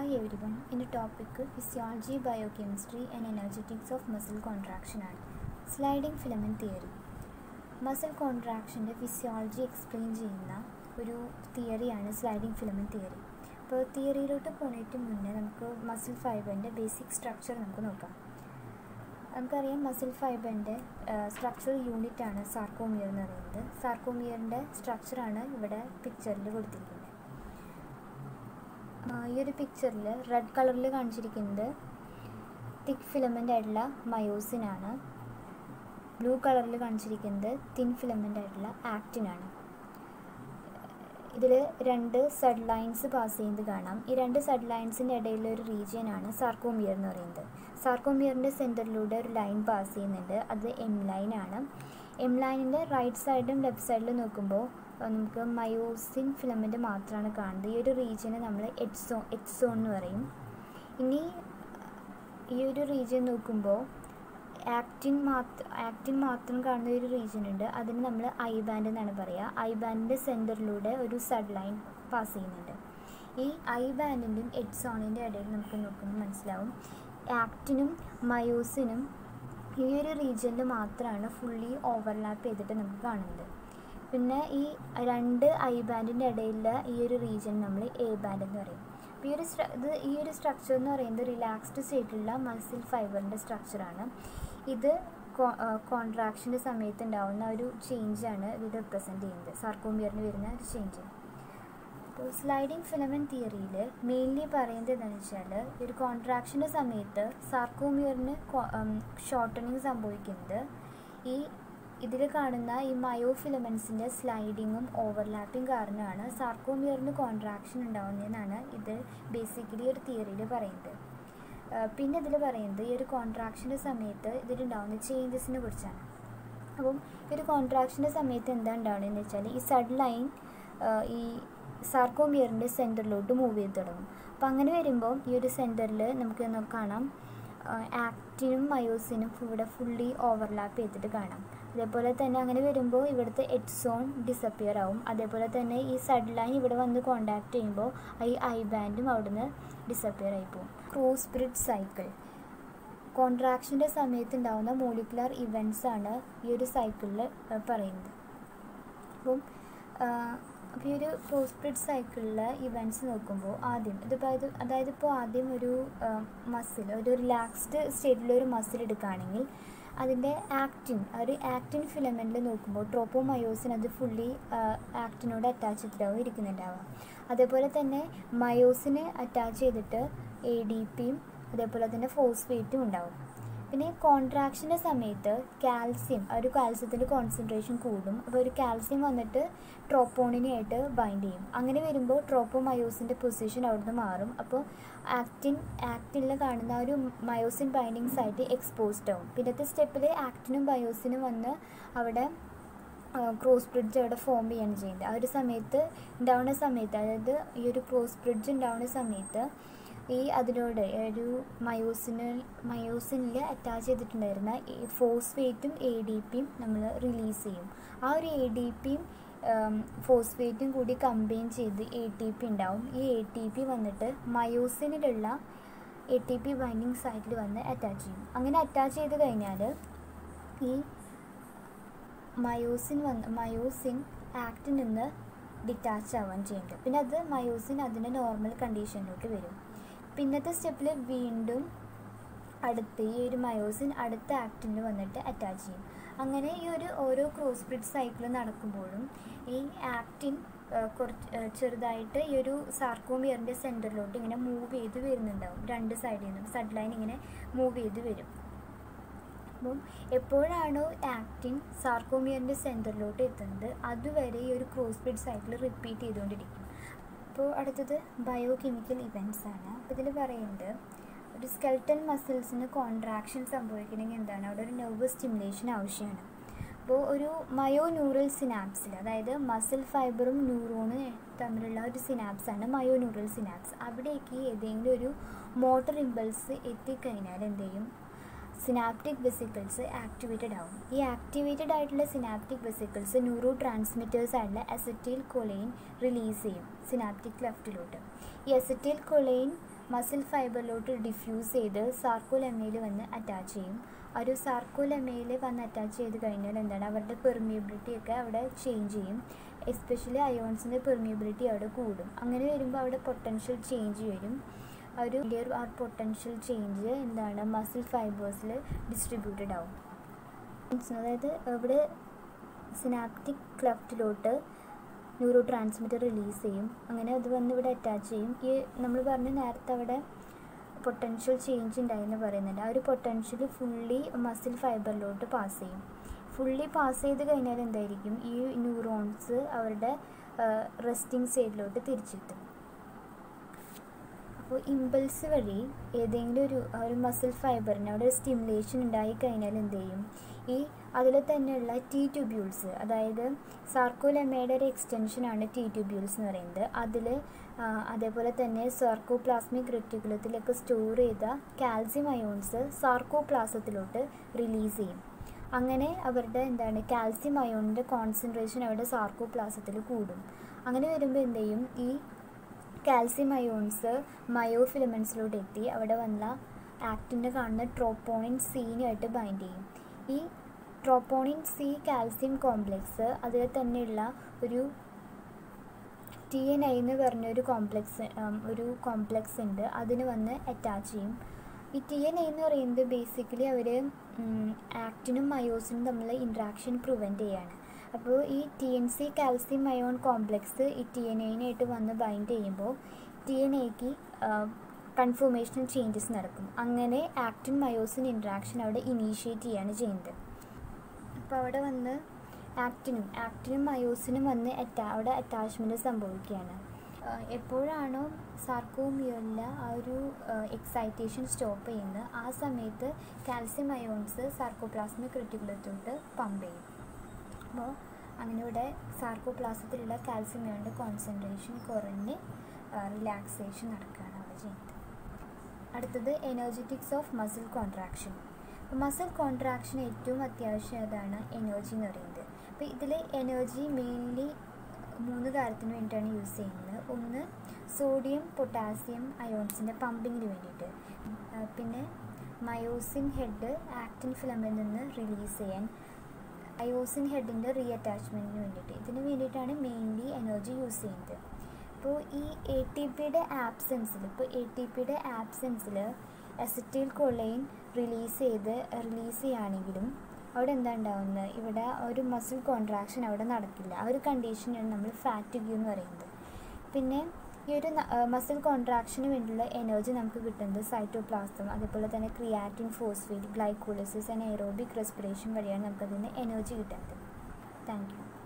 Hi everyone. In the topic Physiology, Biochemistry and Energetics of Muscle Contraction ആണ് sliding filament theory muscle കോൺട്രാക്ഷൻ്റെ physiology explain ചെയ്യുന്ന ഒരു തിയറിയാണ് sliding filament theory അപ്പോൾ തിയറിയിലോട്ട് പോണേറ്റ് മുന്നേ നമുക്ക് മസിൽ ഫൈബറിൻ്റെ ബേസിക് സ്ട്രക്ചർ നമുക്ക് നോക്കാം നമുക്കറിയാം മസിൽ ഫൈബറിൻ്റെ സ്ട്രക്ചറൽ യൂണിറ്റ് ആണ് സാർക്കോമിയർ എന്ന് പറയുന്നത് സാർക്കോമിയറിൻ്റെ സ്ട്രക്ചറാണ് ഇവിടെ പിക്ചറിൽ കൊടുത്തിരിക്കുന്നത് ആ, ഈ ഒരു പിക്ചറിൽ റെഡ് കളറിൽ കാണിച്ചിരിക്കുന്നത് തിക്ക് ഫിലമെൻ്റ് ആയിട്ടുള്ള മയോസിനാണ് ബ്ലൂ കളറിൽ കാണിച്ചിരിക്കുന്നത് തിൻ ഫിലമെൻ്റ് ആയിട്ടുള്ള ആക്റ്റിനാണ് ഇതിൽ രണ്ട് സഡ് ലൈൻസ് പാസ് ചെയ്യുന്നത് കാണാം ഈ രണ്ട് സഡ് ലൈൻസിൻ്റെ ഇടയിലുള്ള ഒരു റീജിയനാണ് സാർക്കോമിയർ എന്ന് പറയുന്നത് സാർക്കോമിയറിൻ്റെ സെൻറ്ററിലൂടെ ഒരു ലൈൻ പാസ് ചെയ്യുന്നുണ്ട് അത് എം ലൈനാണ് എം ലൈനിൻ്റെ റൈറ്റ് സൈഡും ലെഫ്റ്റ് സൈഡിലും നോക്കുമ്പോൾ അഹ് നമുക്ക് മയോസിൻ ഫിലമെൻ്റ് മാത്രമാണ് കാണുന്നത് ഈ ഒരു റീജിയനെ നമ്മൾ എക്സോ എക്സോൺ എന്ന് പറയും ഇനി ഈ ഒരു റീജിയൻ നോക്കുമ്പോൾ ആക്റ്റിൻ മാത്രം ആക്റ്റിൻ മാത്രം കാണുന്ന ഒരു റീജിയൻ ഉണ്ട് അതിന് നമ്മൾ ഐ ബാൻഡ് എന്നാണ് പറയുക ഐ ബാൻഡിൻ്റെ സെൻറ്ററിലൂടെ ഒരു സഡ് ലൈൻ പാസ് ചെയ്യുന്നുണ്ട് ഈ ഐ ബാൻഡിൻ്റെയും എഡ്സോണിൻ്റെ ഇടയിൽ നമുക്ക് നോക്കുമ്പോൾ മനസ്സിലാവും ആക്റ്റിനും മയോസിനും ഈ ഒരു റീജിയനിൽ മാത്രമാണ് ഫുള്ളി ഓവർലാപ്പ് ചെയ്തിട്ട് നമുക്ക് കാണുന്നത് പിന്നെ ഈ രണ്ട് ഐ ബാൻഡിൻ്റെ ഇടയിലുള്ള ഈ ഒരു റീജിയൻ നമ്മൾ എ ബാൻഡ് എന്ന് പറയും അപ്പോൾ ഈ ഒരു സ്ട്ര ഇത് ഈ ഒരു സ്ട്രക്ചർ എന്ന് പറയുന്നത് റിലാക്സ്ഡ് സ്റ്റേറ്റിലുള്ള മസിൽ ഫൈബറിൻ്റെ സ്ട്രക്ചറാണ് ഇത് കോൺട്രാക്ഷൻ്റെ സമയത്ത് ഉണ്ടാവുന്ന ഒരു ചേഞ്ചാണ് ഇത് റിപ്രസെൻറ്റ് ചെയ്യുന്നത് സാർക്കോമിയറിന് വരുന്ന ഒരു ചേഞ്ച് അപ്പോൾ സ്ലൈഡിംഗ് ഫിലമെൻറ്റ് തിയറിയിൽ മെയിൻലി പറയുന്നത് എന്താണെന്ന് വെച്ചാൽ ഒരു കോൺട്രാക്ഷൻ്റെ സമയത്ത് സാർക്കോമിയറിന് ഷോർട്ടണിങ് സംഭവിക്കുന്നത് ഈ ഇതിൽ കാണുന്ന ഈ മയോ ഫിലമെൻസിൻ്റെ സ്ലൈഡിങ്ങും ഓവർലാപ്പിംഗ് കാരണമാണ് സാർക്കോമിയറിന് കോൺട്രാക്ഷൻ ഉണ്ടാവുന്നതെന്നാണ് ഇത് ബേസിക്കലി ഒരു തിയറിയിൽ പറയുന്നത് ആ, പിന്നെ ഇതിൽ പറയുന്നത് ഈ ഒരു കോൺട്രാക്ഷൻ്റെ സമയത്ത് ഇതിലുണ്ടാവുന്ന ചേഞ്ചസിനെ കുറിച്ചാണ് അപ്പം ഈ ഒരു കോൺട്രാക്ഷൻ്റെ സമയത്ത് എന്താ ഉണ്ടാവുന്നതെന്ന് വെച്ചാൽ ഈ സഡ് ലൈൻ ഈ സാർക്കോമിയറിൻ്റെ സെൻറ്ററിലോട്ട് മൂവ് ചെയ്ത് തുടങ്ങും അപ്പം അങ്ങനെ വരുമ്പോൾ ഈ ഒരു സെൻറ്ററിൽ നമുക്ക് ഒന്ന് കാണാം ആക്റ്റിനും മയോസിനും ഇവിടെ ഫുള്ളി ഓവർലാപ്പ് ചെയ്തിട്ട് കാണാം അതേപോലെ തന്നെ അങ്ങനെ വരുമ്പോൾ ഇവിടുത്തെ എഡ്സോൺ ഡിസപ്പിയർ ആവും അതേപോലെ തന്നെ ഈ സഡ് ലൈൻ ഇവിടെ വന്ന് കോണ്ടാക്ട് ചെയ്യുമ്പോൾ ഈ ഐ ബാൻഡും അവിടുന്ന് ഡിസപ്പിയർ ആയി പോകും ക്രോസ് ബ്രിഡ് സൈക്കിൾ കോൺട്രാക്ഷൻ്റെ സമയത്ത് ഉണ്ടാകുന്ന മോളിക്കുലർ ഇവൻറ്റ്സ് ആണ് ഈ ഒരു സൈക്കിളിൽ പറയുന്നത് അപ്പം അപ്പോൾ ഈ ഒരു ക്രോസ്ബ്രിഡ് സൈക്കിളിലെ ഇവൻറ്റ്സ് നോക്കുമ്പോൾ ആദ്യം ഇതിപ്പോൾ ഇത് അതായത് ഇപ്പോൾ ആദ്യം ഒരു മസിൽ ഒരു റിലാക്സ്ഡ് സ്റ്റേറ്റിലൊരു മസിൽ എടുക്കുകയാണെങ്കിൽ അതിൻ്റെ ആക്റ്റിൻ ആ ഒരു ആക്റ്റിൻ ഫിലമെൻറ്റിൽ നോക്കുമ്പോൾ ട്രോപ്പോമയോസിൻ അത് ഫുള്ളി ആക്റ്റിനോട് അറ്റാച്ച് ചെയ്തിട്ടാവും ഇരിക്കുന്നുണ്ടാവുക അതേപോലെ തന്നെ മയോസിന് അറ്റാച്ച് ചെയ്തിട്ട് എ ഡി പിയും അതേപോലെ തന്നെ ഫോസ്ഫേറ്റും ഉണ്ടാവും പിന്നെ കോൺട്രാക്ഷൻ്റെ സമയത്ത് കാൽസ്യം ആ ഒരു കാൽസ്യത്തിൻ്റെ കോൺസെൻട്രേഷൻ കൂടും അപ്പോൾ ഒരു കാൽസ്യം വന്നിട്ട് ട്രോപ്പോണിനായിട്ട് ബൈൻഡ് ചെയ്യും അങ്ങനെ വരുമ്പോൾ ട്രോപ്പോമയോസിൻ്റെ പൊസിഷൻ അവിടുന്ന് മാറും അപ്പോൾ ആക്റ്റിൻ ആക്റ്റിനിൽ കാണുന്ന ആ ഒരു മയോസിൻ ബൈൻഡിങ് സൈറ്റ് എക്സ്പോസ്ഡ് ആവും പിന്നത്തെ സ്റ്റെപ്പിൽ ആക്റ്റിനും ബയോസിനും വന്ന് അവിടെ ക്രോസ് ബ്രിഡ്ജ് അവിടെ ഫോം ചെയ്യാണ് ചെയ്യുന്നത് ആ ഒരു സമയത്ത് ഉണ്ടാവുന്ന സമയത്ത് അതായത് ഈ ഒരു ക്രോസ് ബ്രിഡ്ജ് ഉണ്ടാവുന്ന സമയത്ത് ഈ അതിനോട് ഒരു മയോസിനിൽ മയോസിനിൽ അറ്റാച്ച് ചെയ്തിട്ടുണ്ടായിരുന്ന ഈ ഫോസ്ഫേറ്റും എ ഡി പിയും നമ്മൾ റിലീസ് ചെയ്യും ആ ഒരു എ ഡി പിയും ഫോസ്ഫേറ്റും കൂടി കമ്പൈൻ ചെയ്ത് എ ടി പി ഉണ്ടാവും ഈ എ ടി പി വന്നിട്ട് മയോസിനിലുള്ള എ ടി പി ബൈൻഡിങ് സൈറ്റിൽ വന്ന് അറ്റാച്ച് ചെയ്യും അങ്ങനെ അറ്റാച്ച് ചെയ്ത് കഴിഞ്ഞാൽ ഈ മയോസിൻ വന്ന് മയോസിൻ ആക്റ്റിൽ നിന്ന് ഡിറ്റാച്ച് ആവാൻ ചെയ്യുന്നുണ്ട് പിന്നെ അത് മയോസിൻ അതിൻ്റെ നോർമൽ കണ്ടീഷനിലോട്ട് വരും പിന്നത്തെ സ്റ്റെപ്പിൽ വീണ്ടും അടുത്ത് ഈ ഒരു മയോസിൻ അടുത്ത ആക്റ്റിന് വന്നിട്ട് അറ്റാച്ച് ചെയ്യും അങ്ങനെ ഈ ഒരു ഓരോ ക്രോസ് ബ്രിഡ് സൈക്കിൾ നടക്കുമ്പോഴും ഈ ആക്റ്റിൻ കുറച്ച് ഏഹ് ചെറുതായിട്ട് ഈ ഒരു സാർക്കോമിയറിൻ്റെ സെൻറ്ററിലോട്ട് ഇങ്ങനെ മൂവ് ചെയ്ത് വരുന്നുണ്ടാവും രണ്ട് സൈഡിൽ നിന്നും സഡ് ലൈൻ ഇങ്ങനെ മൂവ് ചെയ്ത് വരും അപ്പം എപ്പോഴാണോ ആക്റ്റിൻ സാർക്കോമിയറിൻ്റെ സെൻറ്ററിലോട്ട് എത്തുന്നത് അതുവരെ ഈ ഒരു ക്രോസ് ബ്രിഡ് സൈക്കിൾ റിപ്പീറ്റ് ചെയ്തുകൊണ്ടിരിക്കും അപ്പോൾ അടുത്തത് ബയോ കെമിക്കൽ ഇവൻറ്റ്സ് ആണ് അപ്പോൾ ഇതിൽ പറയുന്നത് ഒരു സ്കെൽട്ടൽ മസിൽസിന് കോൺട്രാക്ഷൻ സംഭവിക്കണമെങ്കിൽ എന്താണ് അവിടെ ഒരു നെർവസ് സ്റ്റിമുലേഷൻ ആവശ്യമാണ് അപ്പോൾ ഒരു മയോ ന്യൂറൽ സിനാപ്സിൽ അതായത് മസിൽ ഫൈബറും ന്യൂറോണും തമ്മിലുള്ള ഒരു സിനാപ്സാണ് മയോ ന്യൂറൽ സിനാപ്സ് അവിടേക്ക് ഏതെങ്കിലും ഒരു മോട്ടർ ഇമ്പൾസ് എത്തിക്കഴിഞ്ഞാൽ എന്ത് ചെയ്യും സിനാപ്റ്റിക് വെസിക്കിൾസ് ആക്ടിവേറ്റഡ് ആവും ഈ ആക്ടിവേറ്റഡ് ആയിട്ടുള്ള സിനാപ്റ്റിക് വെസിക്കിൾസ് ന്യൂറോ ട്രാൻസ്മിറ്റേഴ്സ് ആയിട്ടുള്ള അസറ്റൈൽ കൊലൈൻ റിലീസ് ചെയ്യും സിനാപ്റ്റിക് ലെഫ്റ്റിലോട്ട് ഈ അസറ്റൈൽ കൊലൈൻ മസിൽ ഫൈബറിലോട്ട് ഡിഫ്യൂസ് ചെയ്ത് സാർക്കോലെമയിൽ വന്ന് അറ്റാച്ച് ചെയ്യും ആ ഒരു സാർക്കോലെമയിൽ വന്ന് അറ്റാച്ച് ചെയ്ത് കഴിഞ്ഞാൽ എന്താണ് അവരുടെ പെർമിയബിലിറ്റി ഒക്കെ അവിടെ ചേഞ്ച് ചെയ്യും എസ്പെഷ്യലി അയോൺസിൻ്റെ പെർമിയബിലിറ്റി അവിടെ കൂടും അങ്ങനെ വരുമ്പോൾ അവിടെ പൊട്ടൻഷ്യൽ ചേഞ്ച് വരും ആ ഒരു വലിയൊരു ആ പൊട്ടൻഷ്യൽ ചേഞ്ച് എന്താണ് മസിൽ ഫൈബേഴ്സിൽ ഡിസ്ട്രിബ്യൂട്ടഡ് ആവും അതായത് ഇവിടെ സിനാപ്റ്റിക് ക്ലഫ്റ്റിലോട്ട് ന്യൂറോ ട്രാൻസ്മിറ്റർ റിലീസ് ചെയ്യും അങ്ങനെ അത് വന്ന് ഇവിടെ അറ്റാച്ച് ചെയ്യും ഈ നമ്മൾ പറഞ്ഞ നേരത്തെ അവിടെ പൊട്ടൻഷ്യൽ ചേഞ്ച് ഉണ്ടായെന്ന് പറയുന്നുണ്ട് ആ ഒരു പൊട്ടൻഷ്യൽ ഫുള്ളി മസിൽ ഫൈബറിലോട്ട് പാസ് ചെയ്യും ഫുള്ളി പാസ് ചെയ്ത് കഴിഞ്ഞാൽ എന്തായിരിക്കും ഈ ന്യൂറോൺസ് അവരുടെ റെസ്റ്റിംഗ് സ്റ്റേറ്റിലോട്ട് തിരിച്ചെത്തും അപ്പോൾ ഇമ്പൾസ് വഴി ഏതെങ്കിലും ഒരു ഒരു മസിൽ ഫൈബറിന് അവിടെ സ്റ്റിമുലേഷൻ ഉണ്ടായി കഴിഞ്ഞാൽ എന്ത് ചെയ്യും ഈ അതിൽ തന്നെയുള്ള ടി ട്യൂബ്യൂൾസ് അതായത് സാർക്കോലെമയുടെ ഒരു എക്സ്റ്റൻഷനാണ് ടി ട്യൂബ്യൂൾസ് എന്ന് പറയുന്നത് അതിൽ അതേപോലെ തന്നെ സാർക്കോപ്ലാസ്മിക് റെറ്റിക്കുലത്തിലൊക്കെ സ്റ്റോർ ചെയ്ത കാൽസ്യം അയോൺസ് സാർക്കോപ്ലാസത്തിലോട്ട് റിലീസ് ചെയ്യും അങ്ങനെ അവരുടെ എന്താണ് കാൽസ്യം അയോണിൻ്റെ കോൺസെൻട്രേഷൻ അവരുടെ സാർക്കോപ്ലാസത്തിൽ കൂടും അങ്ങനെ വരുമ്പോൾ എന്ത് ചെയ്യും ഈ കാൽസ്യം അയോൺസ് മയോ ഫിലമെൻസിലോട്ട് എത്തി അവിടെ വന്ന ആക്റ്റിൻ്റെ കാണുന്ന ട്രോപ്പോണിൻ സീനുമായിട്ട് ബൈൻഡ് ചെയ്യും ഈ ട്രോപ്പോണിൻ സി കാൽസ്യം കോംപ്ലെക്സ് അതിൽ തന്നെയുള്ള ഒരു ടി എൻ ഐ എന്ന് പറഞ്ഞൊരു കോംപ്ലെക്സ് ഒരു കോംപ്ലെക്സ് ഉണ്ട് അതിന് വന്ന് അറ്റാച്ച് ചെയ്യും ഈ ടി എൻ ഐ എന്ന് പറയുന്നത് ബേസിക്കലി അവർ ആക്റ്റിനും മയോസിനും തമ്മിലുള്ള ഇൻട്രാക്ഷൻ പ്രിവെൻറ്റ് ചെയ്യാണ് അപ്പോൾ ഈ T N C calcium ion complex ഈ ടി എൻ ഐനായിട്ട് വന്ന് ബൈൻഡ് ചെയ്യുമ്പോൾ ടി എൻ ഐക്ക് കൺഫർമേഷണൽ ചേഞ്ചസ് നടക്കും അങ്ങനെ ആക്റ്റിൻ മയോസിൻ ഇൻട്രാക്ഷൻ അവിടെ ഇനീഷ്യേറ്റ് ചെയ്യാണ് ചെയ്യുന്നത് അപ്പോൾ അവിടെ വന്ന് ആക്റ്റിനും ആക്റ്റിനും മയോസിനും വന്ന് അറ്റാ അവിടെ അറ്റാച്ച്മെൻറ്റ് സംഭവിക്കുകയാണ് എപ്പോഴാണോ സാർക്കോമിയോല ആ ഒരു എക്സൈറ്റേഷൻ സ്റ്റോപ്പ് ചെയ്യുന്നത് ആ സമയത്ത് കാൽസ്യം അയോൺസ് സാർക്കോപ്ലാസ്മിക് റെറ്റിക്കുലത്തോട്ട് പമ്പ് ചെയ്യും അപ്പോൾ അങ്ങനെ ഇവിടെ സാർക്കോപ്ലാസത്തിലുള്ള കാൽസ്യം അയോണിൻ്റെ കോൺസെൻട്രേഷൻ കുറഞ്ഞ് റിലാക്സേഷൻ നടക്കുകയാണ് അവിടെ ചെയ്യുന്നത് അടുത്തത് energetics of muscle contraction muscle contraction ഏറ്റവും അത്യാവശ്യം അതാണ് എനർജി എന്ന് പറയുന്നത് അപ്പോൾ ഇതിൽ എനർജി മെയിൻലി മൂന്ന് കാര്യത്തിന് വേണ്ടിയിട്ടാണ് യൂസ് ചെയ്യുന്നത് ഒന്ന് സോഡിയം പൊട്ടാസ്യം അയോൺസിൻ്റെ പമ്പിങ്ങിന് വേണ്ടിയിട്ട് പിന്നെ മയോസിൻ ഹെഡ് ആക്റ്റിൻ ഫിലമിൽ നിന്ന് റിലീസ് ചെയ്യാൻ അയോസിൻ ഹെഡിൻ്റെ റീ അറ്റാച്ച്മെൻറ്റിന് വേണ്ടിയിട്ട് ഇതിന് വേണ്ടിയിട്ടാണ് മെയിൻലി എനർജി യൂസ് ചെയ്യുന്നത് അപ്പോൾ ഈ എ ടി പിയുടെ ആബ്സെൻസിൽ ഇപ്പോൾ എ ടി പിയുടെ ആബ്സെൻസിൽ അസിറ്റൈൽ കൊളൈൻ റിലീസ് ചെയ്ത് റിലീസ് ചെയ്യുകയാണെങ്കിലും അവിടെ എന്താ ഉണ്ടാവുന്നത് ഇവിടെ ഒരു മസിൽ കോൺട്രാക്ഷൻ അവിടെ നടക്കില്ല ആ ഒരു കണ്ടീഷനാണ് നമ്മൾ ഫാറ്റിഗ്യൂ എന്ന് പറയുന്നത് പിന്നെ ഈ ഒരു മസിൽ കോൺട്രാക്ഷന് വേണ്ടിയുള്ള എനർജി നമുക്ക് കിട്ടുന്നത് സൈറ്റോപ്ലാസം അതേപോലെ തന്നെ creatine phosphate glycolysis and aerobic respiration വഴിയാണ് നമുക്കതിന് എനർജി കിട്ടുന്നത് താങ്ക് യു